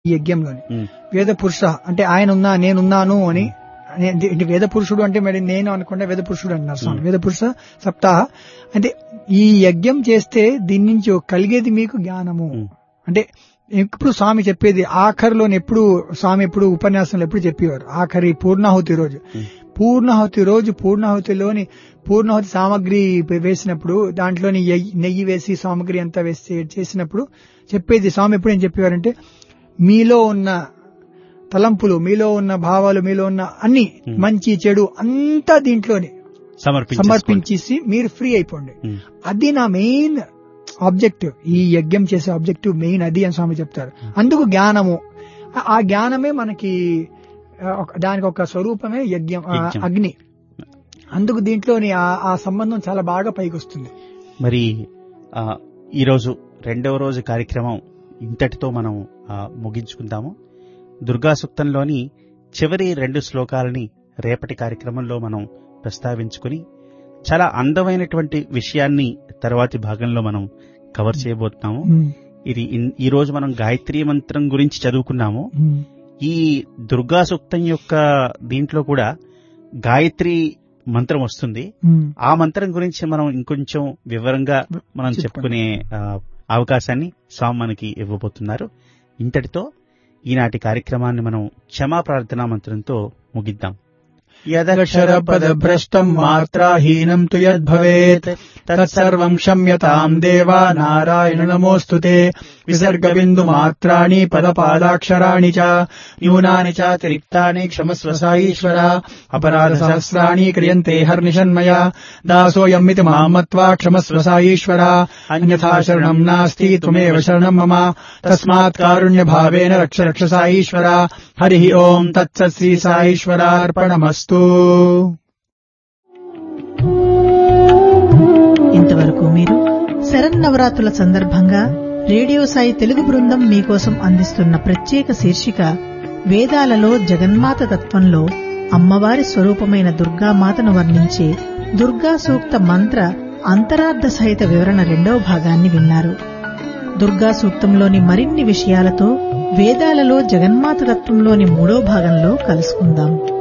ఈ యజ్ఞంలోని ఉమ్, వేద పురుష అంటే ఆయన ఉన్నా నేనున్నాను అని అనే- అంటే వేద పురుషుడు అంటే మరి నేను అనుకుంటే వేద పురుషుడు అంటున్నారు స్వామి వేద పురుష సప్తాహ అంటే ఈ యజ్ఞం చేస్తే దీని నుంచి కలిగేది మీకు జ్ఞానము ఉమ్. అంటే ఎప్పుడు స్వామి చెప్పేది ఆఖరిలోని ఎప్పుడు స్వామి ఎప్పుడు ఉపన్యాసంలో ఎప్పుడు చెప్పేవారు ఆఖరి పూర్ణాహుతి రోజు ఉమ్. పూర్ణాహుతి రోజు పూర్ణాహుతిలోని పూర్ణాహుతి సామాగ్రి వేసినప్పుడు దాంట్లోని ఎయ్- నెయ్యి వేసి సామాగ్రి అంతా వేసి చేసినప్పుడు చెప్పేది స్వామి ఎప్పుడు ఏం చెప్పేవారంటే మీలో ఉన్న తలంపులు మీలో ఉన్న భావాలు మీలో ఉన్న అన్ని Hmm. మంచి చెడు అంతా దీంట్లోని సమర్పించేసుకోండి. సమర్పించేసి మీరు ఫ్రీ అయిపోండి ఉమ్, అది నా మెయిన్ ఆబ్జెక్టివ్ ఈ యజ్ఞం చేసే ఆబ్జెక్టివ్ మెయిన్ అది అని స్వామి చెప్తారు అందుకు జ్ఞానము ఆ- ఆ జ్ఞానమే మనకి ఆ, ఒక- దానికి ఒక స్వరూపమే యజ్ఞం ఆ, యజ్ఞం. అగ్ని అందుకు దీంట్లోని ఆ- ఆ సంబంధం చాలా బాగా పైకి వస్తుంది మరి ఆ, ఈరోజు రెండవ రోజు కార్యక్రమం ఇంతటితో మనం ఆ, ముగించుకుందాము దుర్గా సూక్తంలోని చివరి రెండు శ్లోకాలని రేపటి కార్యక్రమంలో మనం ప్రస్తావించుకుని చాలా అందమైనటువంటి విషయాన్ని తర్వాతి భాగంలో మనం కవర్ చేయబోతున్నాము ఉమ్, ఇది ఇన్- ఈ రోజు మనం గాయత్రీ మంత్రం గురించి చదువుకున్నాము ఉమ్, ఈ దుర్గా సూక్తం యొక్క దీంట్లో కూడా గాయత్రి మంత్రం వస్తుంది ఉమ్. ఆ మంత్రం గురించి మనం ఇంకొంచెం వివరంగా మనం చెప్పండి. చెప్పుకునే ఆ, అవకాశాన్ని స్వామి మనకి ఇవ్వబోతున్నారు ఇంతటితో ఈనాటి కార్యక్రమాన్ని మనం క్షమా ప్రార్థనా మంత్రంతో ముగిద్దాం యదక్షరపదభ్రష్టం మాత్రాహీనం తు యద్భవేత్ తత్సర్వం క్షమ్యతాం దేవా నారాయణ నమోऽस्तु ते విసర్గబిందు మాత్రాణి పదపాదాక్షరాణి చ న్యూనాని చాతిరిక్తాని క్షమస్వ సాయీశ్వర అపరాధ సహస్రాణి క్రియంతే హర్నిషన్మయా దాసోऽयमिति మాం మత్వా క్షమస్వ సాయీశ్వర అన్యథా శరణం నాస్తి త్వమేవ శరణం మమ తస్మాత్ కారుణ్య భావేన రక్ష రక్ష సాయీశ్వర హరి ఓం తత్సత్ శ్రీ సాయీశ్వరార్పణమస్తు ఇంతవరకు మీరు శరన్నవరాత్రుల సందర్భంగా రేడియో సాయి తెలుగు బృందం మీకోసం అందిస్తున్న ప్రత్యేక శీర్షిక వేదాలలో జగన్మాత తత్వంలో అమ్మవారి స్వరూపమైన దుర్గామాతను వర్ణించే దుర్గా సూక్త మంత్ర అంతరార్థ సహిత వివరణ రెండవ భాగాన్ని విన్నారు దుర్గా సూక్తంలోని మరిన్ని విషయాలతో వేదాలలో జగన్మాత తత్వంలోని మూడో భాగంలో కలుసుకుందాం